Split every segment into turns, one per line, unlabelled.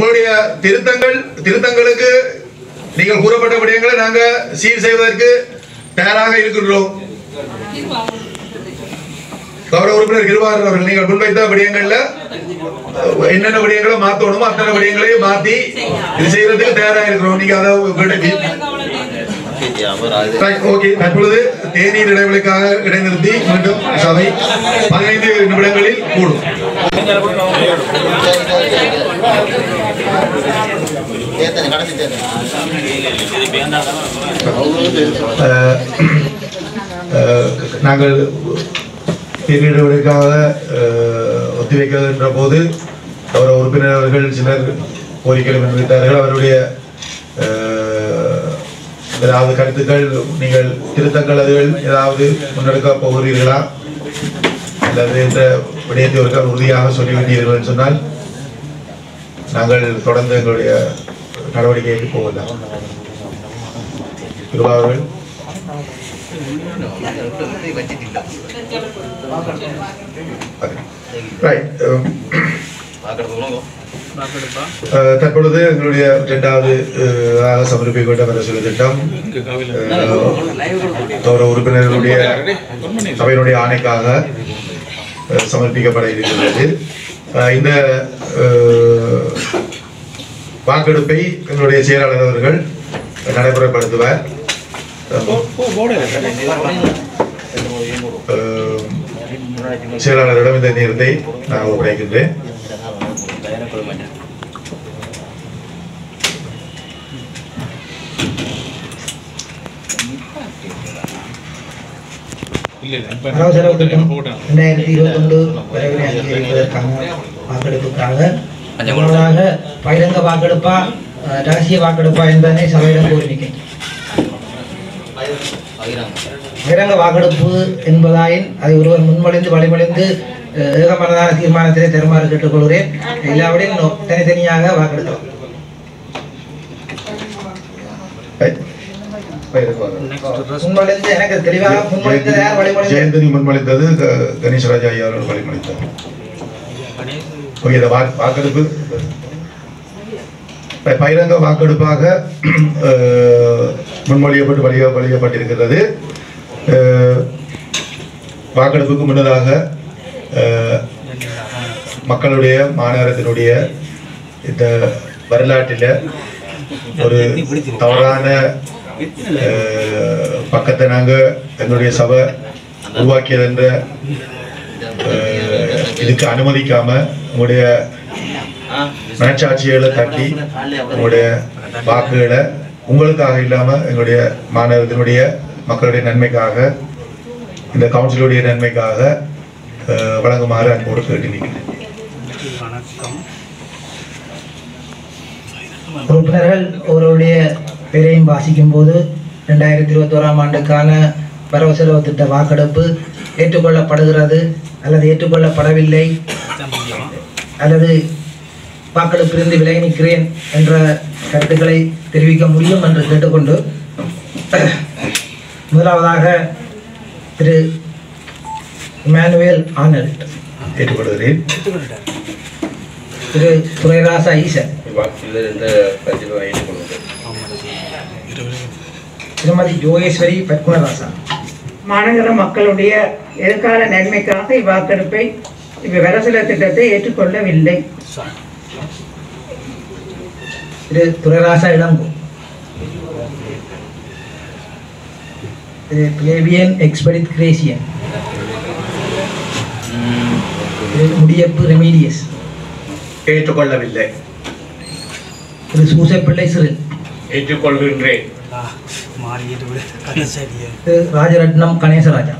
உங்களுடைய திருத்தங்கள் திருத்தங்களுக்கு நீங்கள் கூறப்பட்ட விடயங்களை நாங்க சீர் செய்வதற்கு தயாராக இருக்கின்றோம் கௌரவ உறுப்பினர் கிருபாகரன் அவர்கள் நீங்கள் முன்வைத்த விடயங்கள்ல அஹ், என்னென்ன விடயங்களை மாத்தணுமோ அத்தனை விடயங்களையும் மாத்தி இது செய்யறதுக்கு தயாராக இருக்கிறோம் நீங்க அதை விட- Right, okay. தற்பொழுது தேநீர் இடைவெளிக்காக இடைநிறுத்தி மீண்டும் சபை பதினைந்து நிமிடங்களில் கூடும் அஹ், அஹ், நாங்கள் தேநீர் இடைவெளிக்காக அஹ், ஒத்திவைக்கின்ற போது கௌரவ உறுப்பினர் அவர்கள் சிலர் கோரிக்கைகளை முன்வைத்தார்கள் அவருடைய அஹ், ஏதாவது கருத்துக்கள் நீங்கள் திருத்தங்கள் அதுகள் ஏதாவது முன்னெடுக்க போகிறீர்களா அல்லது இந்த விடயத்தை ஒருக்கால் உறுதியாக சொல்லி வேண்டீர்கள் என்று சொன்னால் நாங்கள் தொடர்ந்து எங்களுடைய நடவடிக்கைக்கு போகலாம் கிருபா அவர்கள் ரைட் அஹ், தற்பொழுது எங்களுடைய இரண்டாவது அஹ், ஆக சமர்ப்பிக்கப்பட்ட அரசியல் திட்டம் அஹ், கௌரவ உறுப்பினர்களுடைய சபையினுடைய ஆணைக்காக அஹ், சமர்ப்பிக்கப்பட இருக்கிறது அஹ், இந்த அஹ், வாக்கெடுப்பை எங்களுடைய செயலாளர் அவர்கள் நடைமுறைப்படுத்துவார் அஹ், செயலாளரிடம் இந்த நேரத்தை நான் ஒப்படைக்கின்றேன்
அவசர திட்டம் ரெண்டாயிரத்தி இருபத்தொன்று விரைவில் அங்கீகரிப்பதற்கான வாக்கெடுப்புக்காக முதலாக பகிரங்க வாக்கெடுப்பா அஹ், ரகசிய வாக்கெடுப்பா என்பதனை சபையிடம் கோரிக்கை பகிரங்க வாக்கெடுப்பு என்பதாயின் அதை ஒருவர் முன்மொழிந்து வழிமொழிந்து அஹ், ஏகமனதான தீர்மானத்திலே தருமாறு கேட்டுக்கொள்கிறேன் இல்லாவிடில் தனித்தனியாக வாக்கெடுக்கலாம்
ரைட். பயிருக்கு
முன்மொழிந்து எனக்கு தெளிவாக முன்மொழிந்தது யார் வழிமொழிந்து
ஜெயந்தனி முன்மொழிந்தது க- கணேசராஜா ஐயா அவர்கள் வழிமொழித்தார் ஓகே இந்த வாக்கு- வாக்கெடுப்பு ப- பகிரங்க வாக்கெடுப்பாக அஹ், முன்மொழியப்பட்டு வழிய வழியப்பட்டிருக்கிறது அஹ், வாக்கெடுப்புக்கு முன்னதாக அஹ், மக்களுடைய மாநகரத்தினுடைய இந்த வரலாற்றில் ஒரு தவறான அஹ், பக்கத்தை நாங்கள் என்னுடைய சபை உருவாக்கியது என்ற அஹ், இதுக்கு அனுமதிக்காம உங்களுடைய மனச்சாட்சிகளை தட்டி உங்களுடைய வாக்குகளை உங்களுக்காக இல்லாம எங்களுடைய மாநகரத்தினுடைய மக்களுடைய நன்மைக்காக இந்த கவுன்சிலுடைய நன்மைக்காக அஹ், வழங்குமாறு அன்போடு கேட்டு நிற்கிறேன்
உறுப்பினர்கள் ஒருவருடைய பெயரையும் வாசிக்கும் போது ரெண்டாயிரத்தி இருபத்தோராம் ஆண்டுக்கான வரவு செலவு திட்ட வாக்கெடுப்பு ஏற்றுக்கொள்ளப்படுகிறது அல்லது ஏற்றுக்கொள்ளப்படவில்லை அல்லது வாக்கெடுப்பிலிருந்து விலகி நிற்கிறேன் என்ற கருத்துக்களை தெரிவிக்க முடியும் என்று கேட்டுக்கொண்டு முதலாவதாக திரு இமானுவேல் ஆனல்ட்
ஏற்றுக்கொள்கிறேன்
திரு துரைராசா ஈசன் திருமதி யோகேஸ்வரி பத்மராசா
மாநகர மக்களுடைய எதிர்கால நன்மைக்காக இவ்வாக்கெடுப்பை இவ்வரசில திட்டத்தை ஏற்றுக்கொள்ளவில்லை
திரு துரைராசா இளங்கோ திரு பிளேவியன் எக்ஸ்பெடிட் கிரேசியன் திரு முடியப்பு ரெமீடியஸ்
ஏற்றுக்கொள்ளவில்லை
திரு சூசப்பிள்ளை சிறு
ஏற்றுக்கொள்கின்றேன்
திரு ராஜரட்னம் கணேசராஜா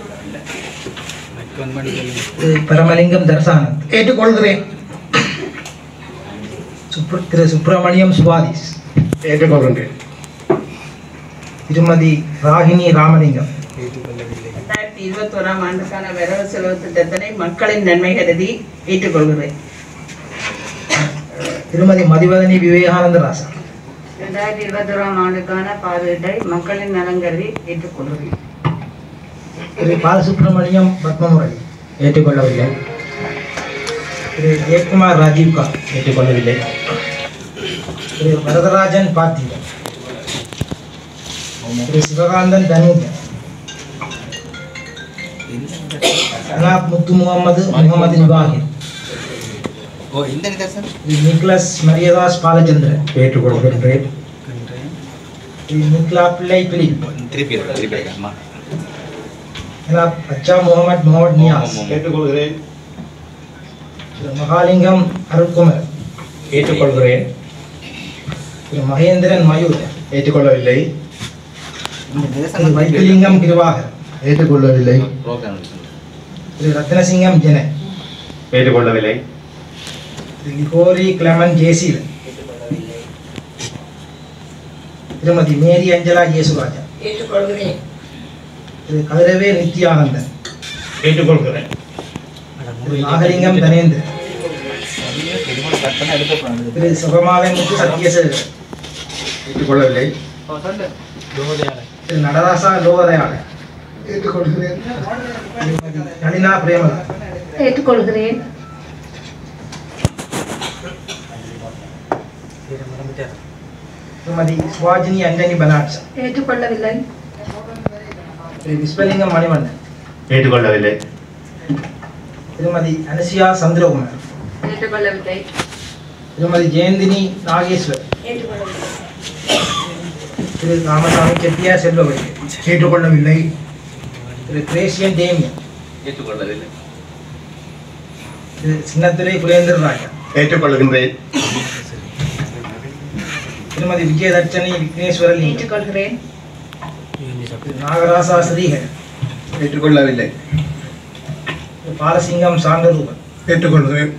திரு பரமலிங்கம் தர்சானந்த் ஏற்றுக்கொள்கிறேன் சுப்ர- திரு சுப்பிரமணியம் சுவாதிஸ்
ஏற்றுக்கொள்கின்றேன்
திருமதி ராகினி ராமலிங்கம்
ரெண்டாயிரத்தி இருபத்தோராம் ஆண்டுக்கான வரவு செலவு திட்டத்தினை மக்களின் நன்மை கருதி ஏற்றுக்கொள்கிறேன்
திருமதி மதிவதனி விவேகானந்த ராசா
ரெண்டாயிரத்தி இருபத்தோராம் ஆண்டுக்கான பார்வையிட்டை மக்களின் நலன் கருதி ஏற்றுக்கொள்கிறேன்
திரு பாலசுப்ரமணியம் பத்மமுரளி ஏற்றுக்கொள்ளவில்லை திரு ஜெயக்குமார் ராஜீவ்கா
ஏற்றுக்கொள்ளவில்லை
திரு வரதராஜன் பார்த்திபன் திரு சிவகாந்தன் தனூஜன் அனாப் முத்து முகமது முகமது நிவாகின்
ஓ இந்த நிதர்சன்
திரு நிக்லஸ் மரியதாஸ் பாலச்சந்திரன்
ஏற்றுக்கொள்கின்றேன்
திரு நிக்லா பிள்ளை பிலிப்
திருப்பி இருக்கு, திருப்பி இருக்கு, அம்மா
அனாப் அச்சா முகமது முகமது நியாஸ்
ஏற்றுக்கொள்கிறேன்
திரு மகாலிங்கம் அருட்குமர்
ஏற்றுக்கொள்கிறேன்
திரு மகேந்திரன் மயூர்
ஏற்றுக்கொள்ளவில்லை
திரு வைத்திலிங்கம் கிருவாகர்
ஏற்றுக்கொள்ளவில்லை
திரு ரத்னசிங்கம் ஜென
ஏற்றுக்கொள்ளவில்லை
திரு லிகோரி கிளமன் ஜேசிலன் திருமதி மேரி அஞ்சலா ஜேசுராஜா
ஏற்றுக்கொள்கிறேன்
திரு கதிரவே நித்யானந்தன்
ஏற்றுக்கொள்கிறேன்
திரு நாகலிங்கம் தனேந்திரன் திரு சுகமாலமுத்து சத்யசேகர்
ஏற்றுக்கொள்ளவில்லை
திரு நடராசா லோகதயாளன் ஏற்றுக்கொள்கிறேன் திருமதி நளினா பிரேமலா
ஏற்றுக்கொள்கிறேன்
திருமதி சுவாஜினி அண்டனி பனாட்சா
ஏற்றுக்கொள்ளவில்லை
திரு விஸ்வலிங்கம் மணிவண்ணன்
ஏற்றுக்கொள்ளவில்லை
திருமதி அனுசியா சந்திரகுமார்
ஏற்றுக்கொள்ளவில்லை
திருமதி ஜெயந்தினி நாகேஸ்வர்
ஏற்றுக்கொள்ளவில்லை
திரு ராமசாமி செட்டியார் செல்வவழி
ஏற்றுக்கொள்ளவில்லை
திரு கிரேசியன் டேமியன்
ஏற்றுக்கொள்ளவில்லை
திரு சின்னத்துறை குலேந்திர ராஜா
ஏற்றுக்கொள்கின்றேன்
திருமதி விஜயதர்ச்சனி விக்னேஸ்வரன்
ஏற்றுக்கொள்கிறேன்
திரு நாகராசா ஸ்ரீகர்
ஏற்றுக்கொள்ளவில்லை
திரு பாலசிங்கம் சாந்தரூபன்
ஏற்றுக்கொள்கிறேன்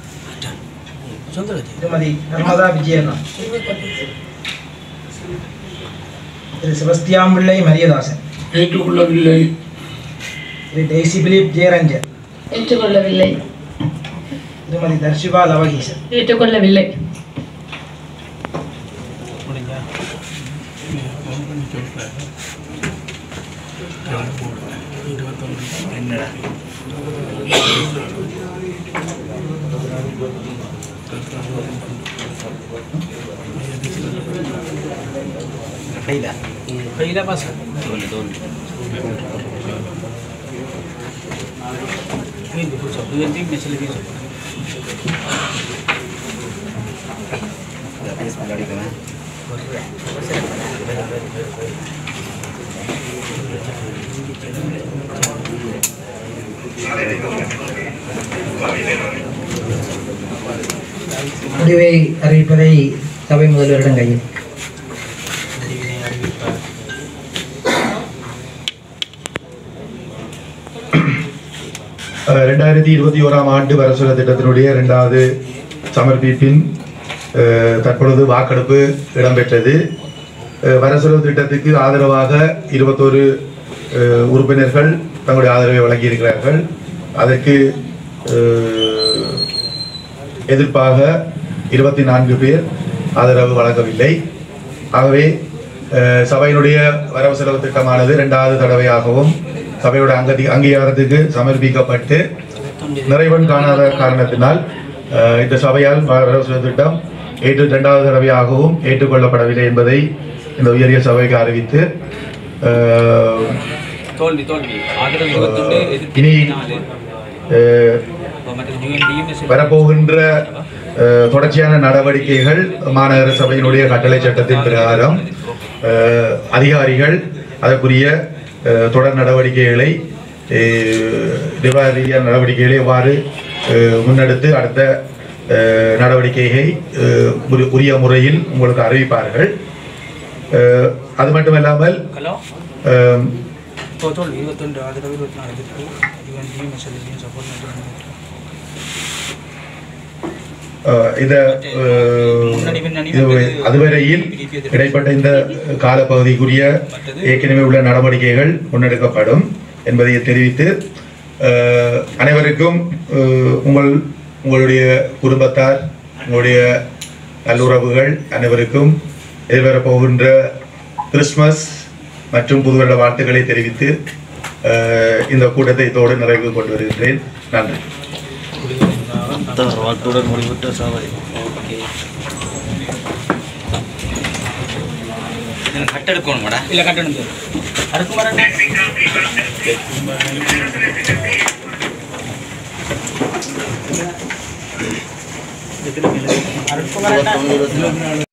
திருமதி நர்மதா விஜயண்ணா திரு செபஸ்தியாம் பிள்ளை மரியதாசன்
ஏற்றுக்கொள்ளவில்லை
திரு டெய்சி பிலிப் ஜெயரஞ்சன்
ஏற்றுக்கொள்ளவில்லை
திருமதி தர்ஷிபா லவகீசன்
ஏற்றுக்கொள்ளவில்லை
முடிவை அறிவிப்பதை சபை முதல்வரிடம் கையில்
அஹ் ரெண்டாயிரத்தி இருபத்தி ஓராம் ஆண்டு வரசுர திட்டத்தினுடைய இரண்டாவது சமர்ப்பிப்பின் அஹ், தற்பொழுது வாக்கெடுப்பு இடம்பெற்றது அஹ், வரசுர திட்டத்துக்கு ஆதரவாக இருபத்தோரு அஹ், உறுப்பினர்கள் தங்களுடைய ஆதரவை வழங்கியிருக்கிறார்கள் அதற்கு அஹ், எதிர்ப்பாக இருபத்தி நான்கு பேர் ஆதரவு வழங்கவில்லை ஆகவே அஹ், சபையினுடைய வரவு செலவு திட்டமானது இரண்டாவது தடவையாகவும் சபையோட அங்கதி அங்கீகாரத்துக்கு சமர்ப்பிக்கப்பட்டு நிறைவன் காணாத காரணத்தினால் அஹ், இந்த சபையால் வ- வரவு செலவு திட்டம் ஏற்று இரண்டாவது தடவையாகவும் ஏற்றுக்கொள்ளப்படவில்லை என்பதை இந்த உயரிய சபைக்கு அறிவித்து அஹ்,
தோல்வி தோல்வி ஆதரவு இருபத்தொன்று எதிர்ப்பு
இனி
நாலு
அஹ்,
மற்றும் யூஎன்டியும்
வரப்போகின்ற அஹ், தொடர்ச்சியான நடவடிக்கைகள் மாநகர சபையினுடைய கட்டளை சட்டத்தின் பிரகாரம் அஹ், அதிகாரிகள் அதற்குரிய அஹ், தொடர் நடவடிக்கைகளை அஹ், நிர்வாக ரீதியான நடவடிக்கைகளை எவ்வாறு அஹ், முன்னெடுத்து அடுத்த அஹ், நடவடிக்கையை அஹ், உரிய- உரிய முறையில் உங்களுக்கு அறிவிப்பார்கள் அஹ், அது மட்டுமல்லாமல்
ஹலோ
அஹ்,
தோல்வி இருபத்தொன்று ஆதரவு இருபத்தி நாலு எதிர்ப்பு யூஎன்டியும் எஸ்எல்டியும் சப்போர்ட் மற்றும்
அஹ் இந்த அஹ், இது அதுவரையில் இடைப்பட்ட இந்த காலப்பகுதிக்குரிய ஏற்கனவே உள்ள நடவடிக்கைகள் முன்னெடுக்கப்படும் என்பதை தெரிவித்து அஹ், அனைவருக்கும் அஹ், உங்கள் உங்களுடைய குடும்பத்தார் உங்களுடைய நல்லுறவுகள் அனைவருக்கும் எதிர்வரப் போகின்ற கிறிஸ்மஸ் மற்றும் புதுவருட வாழ்த்துக்களை தெரிவித்து அஹ், இந்த கூட்டத்தை இதோடு நிறைவு கொண்டு வருகின்றேன் நன்றி
வாக்குடன் முடிவிட்ட சாவடி ஓகே கட் எடுக்கணுமாடா இல்லை கட் எடுத்து அடுக்கு மரம் அடுக்கு மரம்